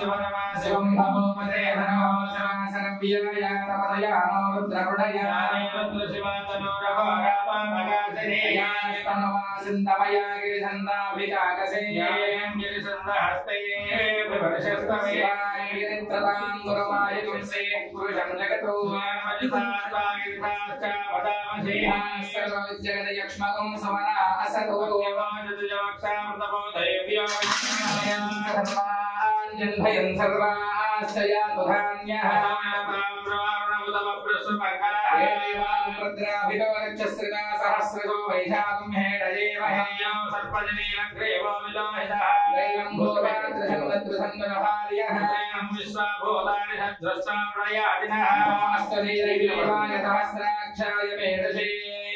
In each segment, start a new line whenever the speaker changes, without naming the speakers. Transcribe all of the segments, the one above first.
శివం భవోపదే హనో శివాసనవ్యాయాతపదయానో రుద్రపుడయాస్తనవాసిందమయా గిరిధందాభిజాగసే శివాయగిరిత్రతాంగురమాయుంసే పురుషం జగతో సర్వవిద్యగదయక్ష్మకం సమనా అసతో సర్వాణ్యన్భయం సర్వాశ్చయాతు ధాన్యః భద్రాభితో రక్షశ్రితా సహస్రజో వైశాఖం హేడయేమహే దైవం భూరాత్రిసంవత్సరంగరహార్యః అస్తవీరవివాయ సహస్రాక్షాయ మేధసే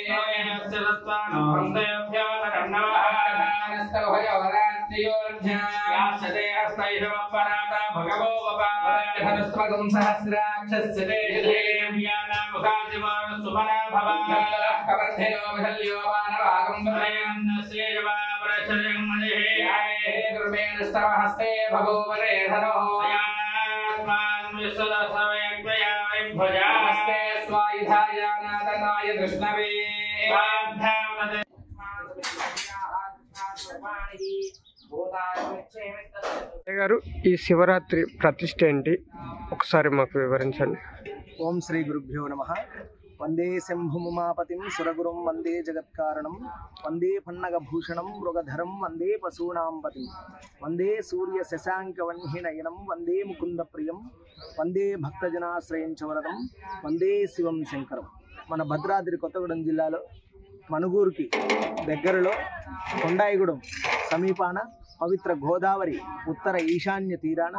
భగవోపరాధనస్వగం సహస్రాక్షస్య కవర్ధేనో విహల్యో మానవాగం హస్తే భగోవరే ధనో హస్తే స్వాయుధాయానాదనాయ కృష్ణవే
అయ్య గారు ఈ శివరాత్రి ప్రతిష్ఠ ఏంటి ఒకసారి మాకు వివరించండి
ఓం శ్రీ గురుభ్యో నమ వందే శంభుముమాపతిం సురగురుం వందే జగత్కారణం వందే పన్నగభూషణం మృగధరం వందే పశూనాం పతిం వందే సూర్య శశాంకవన్హినయనం వందే ముకుంద ప్రియం వందే భక్తజనాశ్రయం చ వరదం వందే శివం శంకరం మన భద్రాద్రి కొత్తగూడెం జిల్లాలో మనుగూరుకి దగ్గరలో కొండాయిగూడెం సమీపాన పవిత్ర గోదావరి ఉత్తర ఈశాన్య తీరాన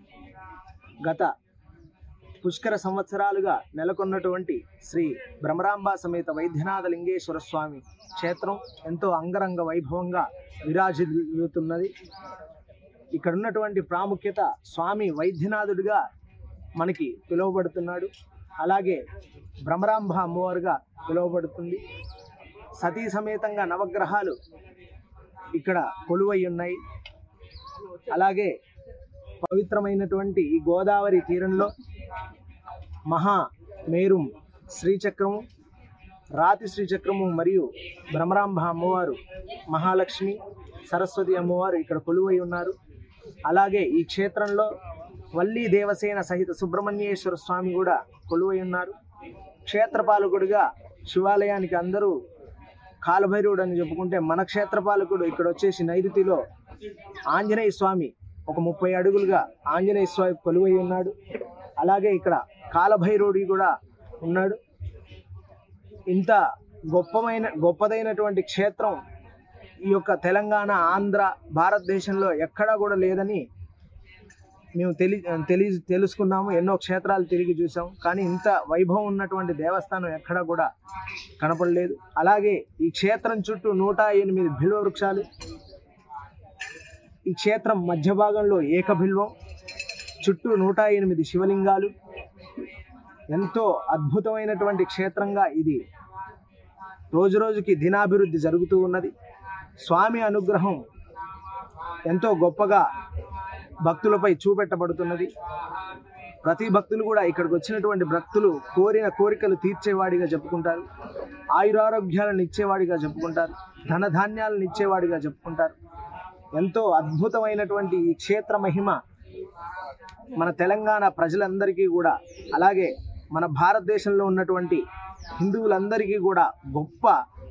గత పుష్కర సంవత్సరాలుగా నెలకొన్నటువంటి శ్రీ భ్రమరాంబ సమేత వైద్యనాథ లింగేశ్వర స్వామి క్షేత్రం ఎంతో అంగరంగ వైభవంగా విరాజిల్లుతున్నది ఇక్కడ ఉన్నటువంటి ప్రాముఖ్యత స్వామి వైద్యనాథుడిగా మనకి పిలువబడుతున్నాడు అలాగే భ్రమరాంబ అమ్మవారుగా పిలువబడుతుంది సతీ సమేతంగా నవగ్రహాలు ఇక్కడ కొలువై ఉన్నాయి అలాగే పవిత్రమైనటువంటి ఈ గోదావరి తీరంలో మహా మేరుం శ్రీచక్రము రాతి శ్రీచక్రము మరియు భ్రమరాంబ అమ్మవారు మహాలక్ష్మి సరస్వతి అమ్మవారు ఇక్కడ కొలువై ఉన్నారు అలాగే ఈ క్షేత్రంలో వల్లీ దేవసేన సహిత సుబ్రహ్మణ్యేశ్వర స్వామి కూడా కొలువై ఉన్నారు క్షేత్రపాలకుడిగా శివాలయానికి అందరూ కాలభైరవుడు అని చెప్పుకుంటే మన క్షేత్రపాలకుడు ఇక్కడ వచ్చేసి నైరుతిలో ఆంజనేయ స్వామి ఒక ముప్పై అడుగులుగా ఆంజనేయ స్వామి కొలువై ఉన్నాడు అలాగే ఇక్కడ కాలభైరవుడి కూడా ఉన్నాడు ఇంత గొప్పమైన గొప్పదైనటువంటి క్షేత్రం ఈ యొక్క తెలంగాణ ఆంధ్ర భారతదేశంలో ఎక్కడా కూడా లేదని మేము తెలి తెలి తెలుసుకున్నాము ఎన్నో క్షేత్రాలు తిరిగి చూసాం కానీ ఇంత వైభవం ఉన్నటువంటి దేవస్థానం ఎక్కడా కూడా కనపడలేదు అలాగే ఈ క్షేత్రం చుట్టూ నూట ఎనిమిది బిల్వ వృక్షాలు ఈ క్షేత్రం మధ్య భాగంలో ఏకబిల్వం చుట్టూ నూట ఎనిమిది శివలింగాలు ఎంతో అద్భుతమైనటువంటి క్షేత్రంగా ఇది రోజు రోజుకి దినాభివృద్ధి జరుగుతూ ఉన్నది స్వామి అనుగ్రహం ఎంతో గొప్పగా భక్తులపై చూపెట్టబడుతున్నది ప్రతి భక్తులు కూడా ఇక్కడికి వచ్చినటువంటి భక్తులు కోరిన కోరికలు తీర్చేవాడిగా చెప్పుకుంటారు ఆయురారోగ్యాలను ఇచ్చేవాడిగా చెప్పుకుంటారు ధనధాన్యాలను ఇచ్చేవాడిగా చెప్పుకుంటారు ఎంతో అద్భుతమైనటువంటి ఈ క్షేత్ర మహిమ మన తెలంగాణ ప్రజలందరికీ కూడా అలాగే మన భారతదేశంలో ఉన్నటువంటి హిందువులందరికీ కూడా గొప్ప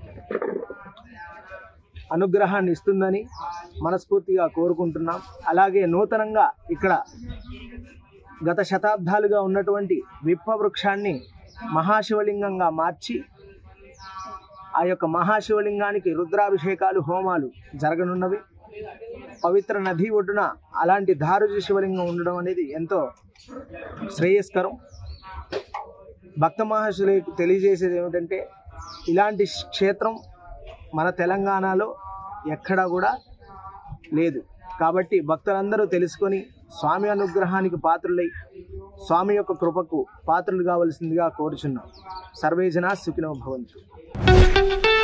అనుగ్రహాన్ని ఇస్తుందని మనస్ఫూర్తిగా కోరుకుంటున్నాం అలాగే నూతనంగా ఇక్కడ గత శతాబ్దాలుగా ఉన్నటువంటి విప్ప వృక్షాన్ని మహాశివలింగంగా మార్చి ఆ యొక్క మహాశివలింగానికి రుద్రాభిషేకాలు హోమాలు జరగనున్నవి పవిత్ర నది ఒడ్డున అలాంటి దారుజ శివలింగం ఉండడం అనేది ఎంతో శ్రేయస్కరం భక్త మహర్షులకు తెలియజేసేది ఏమిటంటే ఇలాంటి క్షేత్రం మన తెలంగాణలో ఎక్కడా కూడా లేదు కాబట్టి భక్తులందరూ తెలుసుకొని స్వామి అనుగ్రహానికి పాత్రులై స్వామి యొక్క కృపకు పాత్రులు కావలసిందిగా కోరుచున్నాం సర్వేజన సుఖినో భవంతు